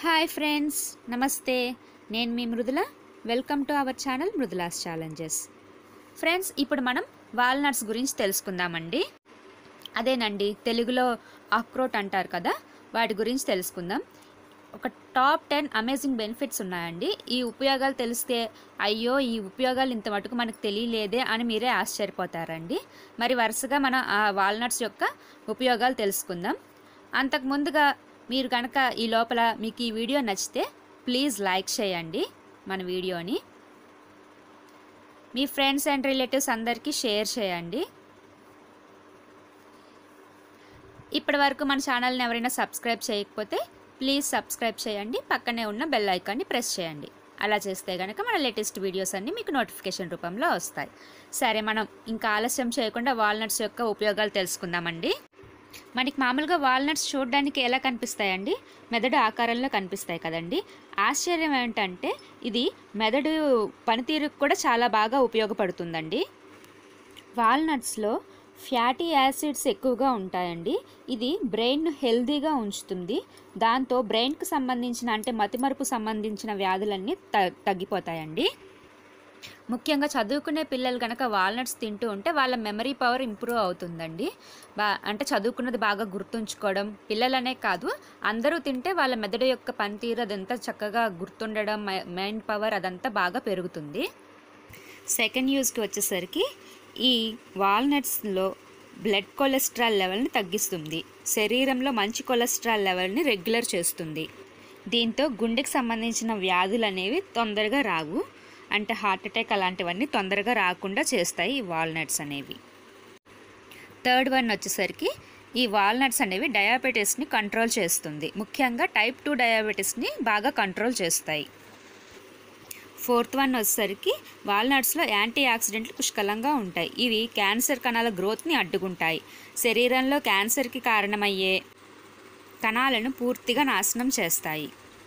Hi friends నమస్తే నేను మీ Mrudula welcome to our channel Mrudula's challenges friends ఇప్పుడు మనం వాల్నట్స్ గురించి తెలుసుకుందామండి అదేనండి తెలుగులో అక్రోట్ అంటారు కదా వాటి గురించి తెలుసుకుందాం ఒక టాప్ టెన్ అమేజింగ్ బెనిఫిట్స్ ఉన్నాయండి ఈ ఉపయోగాలు తెలిస్తే అయ్యో ఈ ఉపయోగాలు ఇంత మటుకు మనకు తెలియలేదే అని మీరే ఆశ్చర్యపోతారండి మరి వరుసగా మన ఆ వాల్నట్స్ యొక్క ఉపయోగాలు తెలుసుకుందాం అంతకు ముందుగా మీరు కనుక ఈ లోపల మీకు ఈ వీడియో నచ్చితే ప్లీజ్ లైక్ చేయండి మన వీడియోని మీ ఫ్రెండ్స్ అండ్ రిలేటివ్స్ అందరికీ షేర్ చేయండి ఇప్పటి వరకు మన ఛానల్ని ఎవరైనా సబ్స్క్రైబ్ చేయకపోతే ప్లీజ్ సబ్స్క్రైబ్ చేయండి పక్కనే ఉన్న బెల్ ఐకాన్ని ప్రెస్ చేయండి అలా చేస్తే కనుక మన లేటెస్ట్ వీడియోస్ అన్నీ మీకు నోటిఫికేషన్ రూపంలో వస్తాయి సరే మనం ఇంకా ఆలస్యం చేయకుండా వాల్నట్స్ యొక్క ఉపయోగాలు తెలుసుకుందామండి మనకి మామూలుగా వాల్నట్స్ చూడడానికి ఎలా కనిపిస్తాయండి మెదడు ఆకారంలో కనిపిస్తాయి కదండి ఆశ్చర్యం ఏంటంటే ఇది మెదడు పనితీరుకు కూడా చాలా బాగా ఉపయోగపడుతుందండి వాల్నట్స్లో ఫ్యాటీ యాసిడ్స్ ఎక్కువగా ఉంటాయండి ఇది బ్రెయిన్ హెల్తీగా ఉంచుతుంది దాంతో బ్రెయిన్కి సంబంధించిన అంటే మతిమరుపు సంబంధించిన వ్యాధులన్నీ త తగ్గిపోతాయండి ముఖ్యంగా చదువుకునే పిల్లలు కనుక వాల్నట్స్ తింటూ ఉంటే వాళ్ళ మెమరీ పవర్ ఇంప్రూవ్ అవుతుందండి బా అంటే చదువుకున్నది బాగా గుర్తుంచుకోవడం పిల్లలనే కాదు అందరూ తింటే వాళ్ళ మెదడు యొక్క పనితీరు అదంతా చక్కగా గుర్తుండడం మై- మైండ్ పవర్ అదంతా బాగా పెరుగుతుంది సెకండ్ యూస్కి వచ్చేసరికి ఈ వాల్నట్స్లో బ్లడ్ కొలెస్ట్రాల్ లెవెల్ని తగ్గిస్తుంది శరీరంలో మంచి కొలెస్ట్రాల్ లెవెల్ని రెగ్యులర్ చేస్తుంది దీంతో గుండెకి సంబంధించిన వ్యాధులు అనేవి తొందరగా రావు అంటే హార్ట్ అటాక్ అలాంటివన్నీ తొందరగా రాకుండా చేస్తాయి ఈ వాల్నట్స్ అనేవి థర్డ్ వన్ వచ్చేసరికి ఈ వాల్నట్స్ అనేవి డయాబెటీస్ని కంట్రోల్ చేస్తుంది ముఖ్యంగా టైప్ టూ డయాబెటీస్ని బాగా కంట్రోల్ చేస్తాయి ఫోర్త్ వన్ వచ్చేసరికి వాల్నట్స్లో యాంటీ ఆక్సిడెంట్లు పుష్కలంగా ఉంటాయి ఇవి క్యాన్సర్ కణాల గ్రోత్ని అడ్డుకుంటాయి శరీరంలో క్యాన్సర్కి కారణమయ్యే కణాలను పూర్తిగా నాశనం చేస్తాయి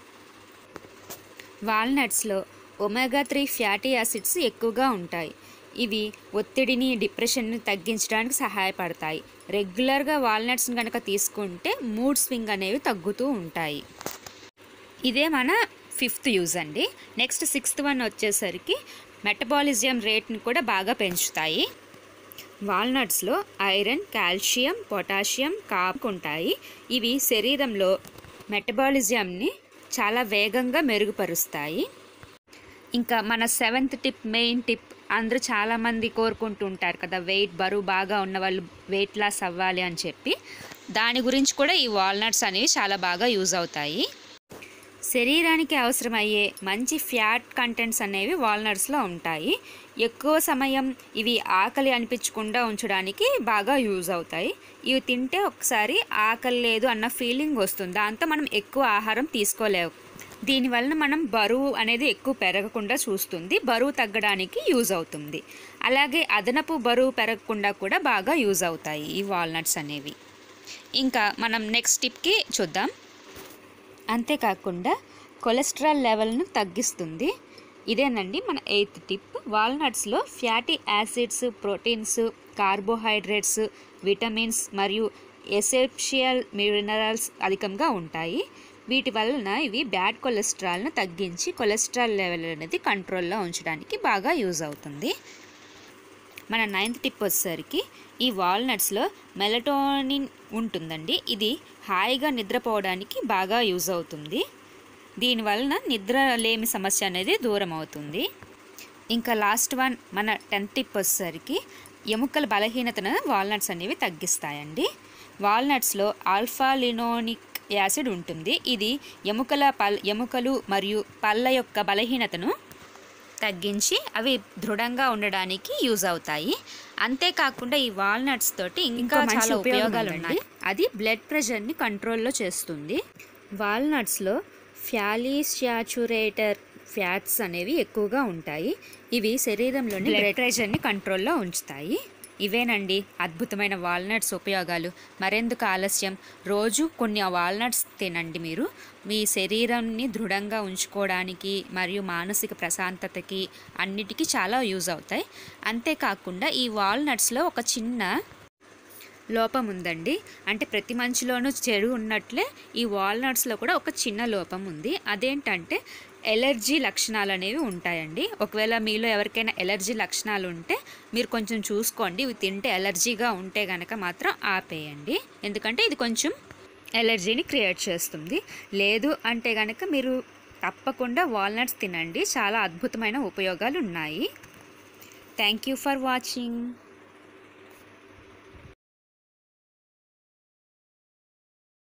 వాల్నట్స్లో ఒమేగా త్రీ ఫ్యాటీ యాసిడ్స్ ఎక్కువగా ఉంటాయి ఇవి ఒత్తిడిని డిప్రెషన్ని తగ్గించడానికి సహాయపడతాయి రెగ్యులర్గా వాల్నట్స్ని కనుక తీసుకుంటే మూడ్ స్వింగ్ అనేవి తగ్గుతూ ఉంటాయి ఇదే మన ఫిఫ్త్ యూజ్ అండి నెక్స్ట్ సిక్స్త్ వన్ వచ్చేసరికి మెటబాలిజం రేట్ని కూడా బాగా పెంచుతాయి వాల్నట్స్లో ఐరన్ కాల్షియం పొటాషియం కాప్ ఉంటాయి ఇవి శరీరంలో మెటబాలిజంని చాలా వేగంగా మెరుగుపరుస్తాయి ఇంకా మన సెవెంత్ టిప్ మెయిన్ టిప్ అందరూ చాలామంది కోరుకుంటూ ఉంటారు కదా వెయిట్ బరువు బాగా ఉన్న వాళ్ళు వెయిట్ లాస్ అవ్వాలి అని చెప్పి దాని గురించి కూడా ఈ వాల్నట్స్ అనేవి చాలా బాగా యూజ్ అవుతాయి శరీరానికి అవసరమయ్యే మంచి ఫ్యాట్ కంటెంట్స్ అనేవి వాల్నట్స్లో ఉంటాయి ఎక్కువ సమయం ఇవి ఆకలి అనిపించకుండా ఉంచడానికి బాగా యూజ్ అవుతాయి ఇవి తింటే ఒకసారి ఆకలి లేదు అన్న ఫీలింగ్ వస్తుంది దాంతో మనం ఎక్కువ ఆహారం తీసుకోలేవు దీనివలన మనం బరువు అనేది ఎక్కువ పెరగకుండా చూస్తుంది బరువు తగ్గడానికి యూజ్ అవుతుంది అలాగే అదనపు బరువు పెరగకుండా కూడా బాగా యూజ్ అవుతాయి ఈ వాల్నట్స్ అనేవి ఇంకా మనం నెక్స్ట్ టిప్కి చూద్దాం అంతేకాకుండా కొలెస్ట్రాల్ లెవెల్ను తగ్గిస్తుంది ఇదేనండి మన ఎయిత్ టిప్ వాల్నట్స్లో fatty acids proteins carbohydrates vitamins మరియు ఎసెన్షియల్ మినరల్స్ అధికంగా ఉంటాయి వీటి వలన ఇవి బ్యాడ్ కొలెస్ట్రాల్ను తగ్గించి కొలెస్ట్రాల్ లెవెల్ అనేది కంట్రోల్లో ఉంచడానికి బాగా యూజ్ అవుతుంది మన నైన్త్ టిప్ వచ్చేసరికి ఈ వాల్నట్స్లో మెలటోనిన్ ఉంటుందండి ఇది హాయిగా నిద్రపోవడానికి బాగా యూజ్ అవుతుంది దీనివలన నిద్ర లేమి సమస్య అనేది దూరం అవుతుంది ఇంకా లాస్ట్ వన్ మన టెన్త్ టిప్ వచ్చేసరికి ఎముకల బలహీనతను వాల్నట్స్ అనేవి తగ్గిస్తాయండి వాల్నట్స్లో ఆల్ఫా లినోనిక్ యాసిడ్ ఉంటుంది ఇది ఎముకల పల్ ఎముకలు మరియు పళ్ళ యొక్క బలహీనతను తగ్గించి అవి దృఢంగా ఉండడానికి యూజ్ అవుతాయి అంతేకాకుండా ఈ వాల్నట్స్ తోటి ఇంకా మంచి చాలా ఉపయోగం ఉపయోగాలు ఉందండి. ఉన్నాయి అది బ్లడ్ ప్రెషర్ని కంట్రోల్లో చేస్తుంది వాల్నట్స్లో ఫ్యాలీశాచురేటర్ ఫ్యాట్స్ అనేవి ఎక్కువగా ఉంటాయి ఇవి శరీరంలోని బ్లడ్ ప్రెషర్ని కంట్రోల్లో ఉంచుతాయి ఇవేనండి అద్భుతమైన వాల్నట్స్ ఉపయోగాలు మరెందుకు ఆలస్యం రోజు కొన్ని వాల్నట్స్ తినండి మీరు మీ శరీరాన్ని దృఢంగా ఉంచుకోవడానికి మరియు మానసిక ప్రశాంతతకి అన్నిటికీ చాలా యూజ్ అవుతాయి అంతేకాకుండా ఈ వాల్నట్స్లో ఒక చిన్న లోపం ఉందండి అంటే ప్రతి మనిషిలోనూ చెడు ఉన్నట్లే ఈ వాల్నట్స్లో కూడా ఒక చిన్న లోపం ఉంది అదేంటంటే ఎలర్జీ లక్షణాలు అనేవి ఉంటాయండి ఒకవేళ మీలో ఎవరికైనా ఎలర్జీ లక్షణాలు ఉంటే మీరు కొంచెం చూసుకోండి ఇవి తింటే ఎలర్జీగా ఉంటే కనుక మాత్రం ఆపేయండి ఎందుకంటే ఇది కొంచెం ఎలర్జీని క్రియేట్ చేస్తుంది లేదు అంటే కనుక మీరు తప్పకుండా వాల్నట్స్ తినండి చాలా అద్భుతమైన ఉపయోగాలు ఉన్నాయి థ్యాంక్ యూ ఫర్ వాచింగ్